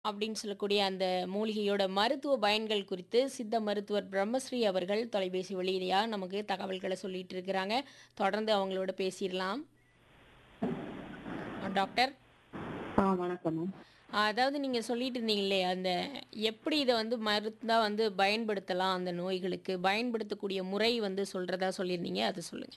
அப்படின்னு சொல்லக்கூடிய அந்த மூலிகையோட மருத்துவ பயன்கள் குறித்து சித்த மருத்துவர் பிரம்மஸ்ரீ அவர்கள் தொலைபேசி வழியா நமக்கு தகவல்களை சொல்லிட்டு இருக்கிறாங்க தொடர்ந்து அவங்களோட பேசிடலாம் டாக்டர் ஆ வணக்கம் மேம் அதாவது நீங்கள் சொல்லிட்டு இருந்தீங்களே அந்த எப்படி இதை வந்து மருந்தா வந்து பயன்படுத்தலாம் அந்த நோய்களுக்கு பயன்படுத்தக்கூடிய முறை வந்து சொல்றதா சொல்லியிருந்தீங்க அதை சொல்லுங்க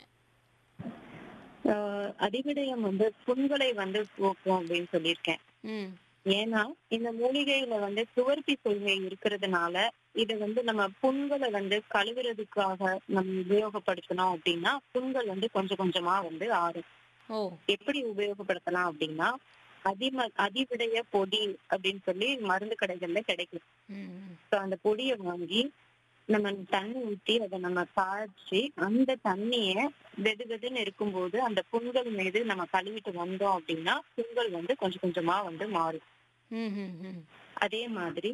ஆஹ் அதிவிடயம் வந்து புண்களை வந்து போக்கும் அப்படின்னு சொல்லியிருக்கேன் ம் ஏன்னா இந்த மூலிகையில வந்து துவர்ப்பி கொள்கை இருக்கிறதுனால இதை வந்து நம்ம புண்களை வந்து கழுவுறதுக்காக நம்ம உபயோகப்படுத்தணும் அப்படின்னா புண்கள் வந்து கொஞ்சம் கொஞ்சமா வந்து ஆறும் ஓ எப்படி உபயோகப்படுத்தலாம் அப்படின்னா அதிம அதிவிடைய பொடி அப்படின்னு சொல்லி மருந்து கடைகள்ல கிடைக்கும் ம் ஸோ அந்த பொடியை வாங்கி நம்ம தண்ணி ஊற்றி அதை நம்ம காய்ச்சி அந்த தண்ணிய வெது வெதுன்னு இருக்கும்போது அந்த புண்கள் மீது நம்ம கழுவிட்டு வந்தோம் அப்படின்னா புண்கள் வந்து கொஞ்சம் கொஞ்சமா வந்து மாறும் ம் ம் ம் அதே மாதிரி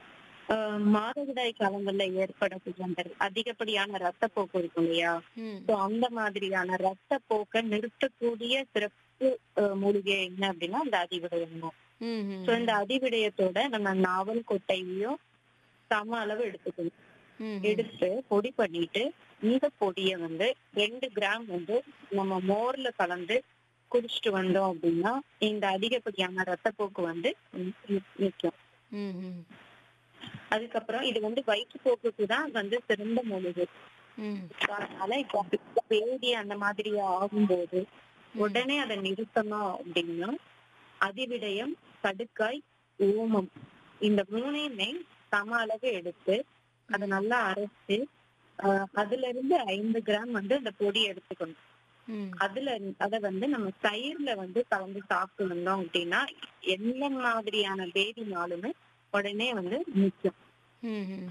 ஆஹ் மாதவிடாய் காலங்கள்ல ஏற்படக்கூடிய அந்த அதிகப்படியான ரத்தப்போக்கு இருக்கும் இல்லையா ம் ஸோ அந்த மாதிரியான ரத்தப்போக்கை நிறுத்தக்கூடிய சிறப்பு ஆஹ் மூலிகை என்ன அப்படின்னா அந்த அதிவிடயம் தான் ம் ம் ஸோ இந்த அதிவிடயத்தோட நம்ம நாவல் கொட்டையும் சம அளவு எடுத்துக்கணும் ம் எடுத்து பொடி பண்ணிட்டு இந்த பொடியை வந்து ரெண்டு கிராம் வந்து நம்ம மோர்ல கலந்து குடிச்சிட்டு வந்தோம் அப்படின்னா இந்த அதிகப்படியான ரத்தப்போக்கு வந்து நிற்கும் ம் ம் அதுக்கப்புறம் இது வந்து வயிற்றுப்போக்குக்கு தான் வந்து சிறந்த மூலிகை ம் அதனால இப்போ பேதி அந்த மாதிரி ஆகும்போது உடனே அதை நிறுத்தணும் அப்படின்னா அதிவிடயம் கடுக்காய் ஓமம் இந்த மூணையுமே சம அளவு எடுத்து அதை நல்லா அரைச்சு ஆஹ் அதுல இருந்து ஐந்து கிராம் வந்து அந்த பொடி எடுத்துக்கணும் ம் அதுல அத வந்து நம்ம தயிர்ல வந்து கலந்து சாப்பிட்டு வந்தோம் அப்படின்னா எந்த மாதிரியான பேதினாலுமே உடனே வந்து நிற்கும் ம் ம்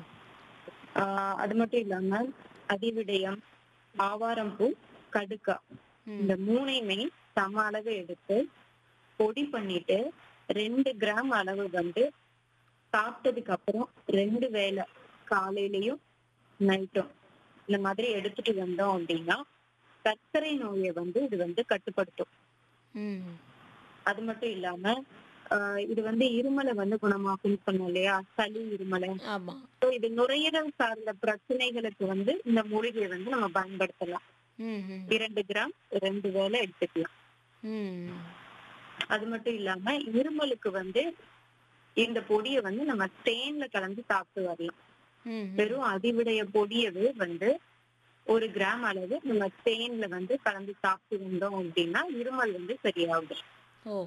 ஆஹ் அது மட்டும் இல்லாம அதிவிடயம் ஆவாரம் பூ கடுக்கா ம் இந்த மூணையுமே சம அளவு எடுத்து பொடி பண்ணிட்டு ரெண்டு கிராம் அளவு வந்து சாப்பிட்டதுக்கு அப்புறம் ரெண்டு வேளை காலையிலயும் நைட்டும் இந்த மாதிரி எடுத்துட்டு வந்தோம் அப்படின்னா சர்க்கரை நோயை வந்து இது வந்து கட்டுப்படுத்தும் ம் அது மட்டும் இல்லாம ஆஹ் இது வந்து இருமலை வந்து குணமாக்கும் சொன்னோம் இல்லையா சளி இருமலை ஆமா So இது நுரையீரல் சார்ந்த பிரச்சனைகளுக்கு வந்து இந்த மூலிகையை வந்து நம்ம பயன்படுத்தலாம் ம் ம் இரண்டு கிராம் ரெண்டு வேளை எடுத்துக்கலாம் ம் அது மட்டும் இல்லாம இருமலுக்கு வந்து இந்த பொடியை வந்து நம்ம தேன்ல கலந்து சாப்பிட்டு வரலாம் ம் வெறும் அதிவிடைய பொடியவே வந்து ஒரு கிராம் அளவு நம்ம தேன்ல வந்து கலந்து சாப்பிட்டு வந்தோம் அப்படின்னா இருமல் வந்து சரியாகும் ஓ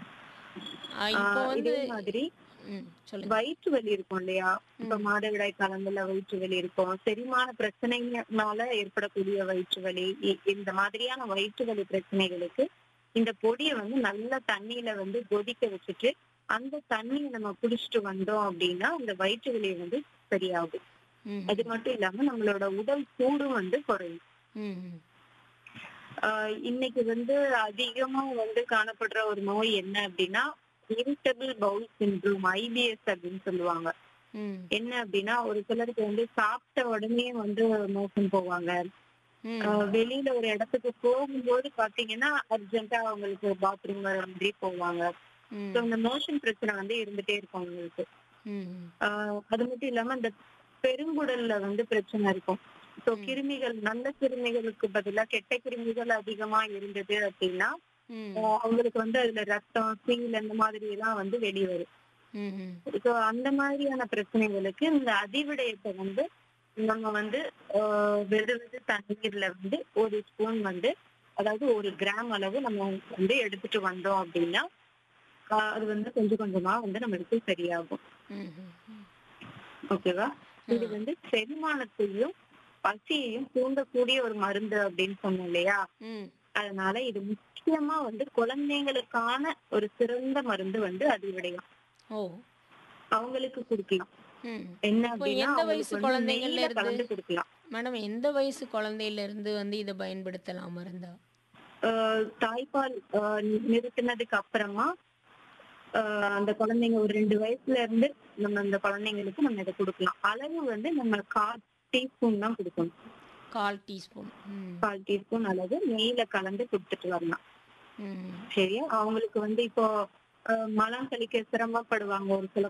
ஆ, இப்போ ஆஹ் வந்து இதே மாதிரி ம் சொல்லுங்க வயிற்று வலி இருக்கும் இல்லையா இப்ப ம். மாதவிடாய் காலங்கள்ல வயிற்று வலி இருக்கும் செரிமான பிரச்சனைனால ஏற்படக்கூடிய வயிற்று வலி இ- இந்த மாதிரியான வயிற்று வலி பிரச்சனைகளுக்கு இந்த பொடியை வந்து நல்ல தண்ணியில வந்து கொதிக்க வச்சுட்டு அந்த தண்ணியை நம்ம குடிச்சிட்டு வந்தோம் அப்படின்னா அந்த வயிற்று வலி வந்து சரியாகும் ம் அது மட்டும் இல்லாம நம்மளோட உடல் சூடும் வந்து குறையும் ம் ம் ஆஹ் இன்னைக்கு வந்து அதிகமா வந்து காணப்படுற ஒரு நோய் என்ன அப்படின்னா இரிட்டபிள் பவுல் சிண்ட்ரோம் ஐபிஎஸ் அப்படின்னு சொல்லுவாங்க ம் என்ன அப்படின்னா ஒரு சிலருக்கு வந்து சாப்பிட்ட உடனே வந்து மோசம் போவாங்க ம் ஆஹ் வெளியில ஒரு இடத்துக்கு போகும்போது பாத்தீங்கன்னா அர்ஜென்ட்டா அவங்களுக்கு பாத்ரூம் வர மாதிரி போவாங்க ம் ஸோ இந்த மோஷன் பிரச்சனை வந்து இருந்துட்டே இருக்கும் அவங்களுக்கு ம் ஆஹ் அது மட்டும் இல்லாம இந்த பெருங்குடல்ல வந்து பிரச்சனை இருக்கும் ஸோ ம். கிருமிகள் நல்ல கிருமிகளுக்கு பதிலா கெட்ட கிருமிகள் அதிகமா இருந்தது அப்படின்னா ம் ஆஹ் அவங்களுக்கு வந்து அதுல ரத்தம் சீல் அந்த மாதிரி எல்லாம் வந்து வெளியே வரும் ம் ம் ஸோ அந்த மாதிரியான பிரச்சனைகளுக்கு இந்த அதிவிடயத்தை வந்து நம்ம வந்து ஆஹ் வெது வெது தண்ணீர்ல வந்து ஒரு ஸ்பூன் வந்து அதாவது ஒரு கிராம் அளவு நம்ம வந்து எடுத்துட்டு வந்தோம் அப்படின்னா ஆஹ் அது வந்து கொஞ்சம் கொஞ்சமா வந்து நம்மளுக்கு சரியாகும் ம் ம் ம் ஓகேவா இது வந்து செரிமானத்தையும் பசியையும் தூண்டக்கூடிய ஒரு மருந்து அப்படின்னு சொன்னோம் இல்லையா ம் அதனால இது முக்கியமா வந்து குழந்தைங்களுக்கான ஒரு சிறந்த மருந்து வந்து அதிவிடயம் ஓ அவங்களுக்கு கொடுக்கலாம் ம் என்ன இப்போ அப்படின்னா எந்த அவங்களுக்கு வயசு வந்து குழந்தைங்கள்ல நெய்யில இருந்து கலந்து கொடுக்கலாம் மேடம் எந்த வயசு குழந்தையில இருந்து வந்து இதை பயன்படுத்தலாம் மருந்தா ஆஹ் தாய்ப்பால் ஆஹ் நி- நிறுத்தினதுக்கு அப்புறமா ஆஹ் அந்த குழந்தைங்க ஒரு ரெண்டு வயசுல இருந்து நம்ம அந்த குழந்தைங்களுக்கு நம்ம இதை கொடுக்கலாம் அளவு வந்து நம்ம கால் டீஸ்பூன் தான் கொடுக்கணும் கால் டீஸ்பூன் ம் கால் டீஸ்பூன் அளவு நெய்யில கலந்து கொடுத்துட்டு வரலாம் ம் சரியா அவங்களுக்கு வந்து இப்போ ஆஹ் மலம் கழிக்க சிரமப்படுவாங்க ஒரு சில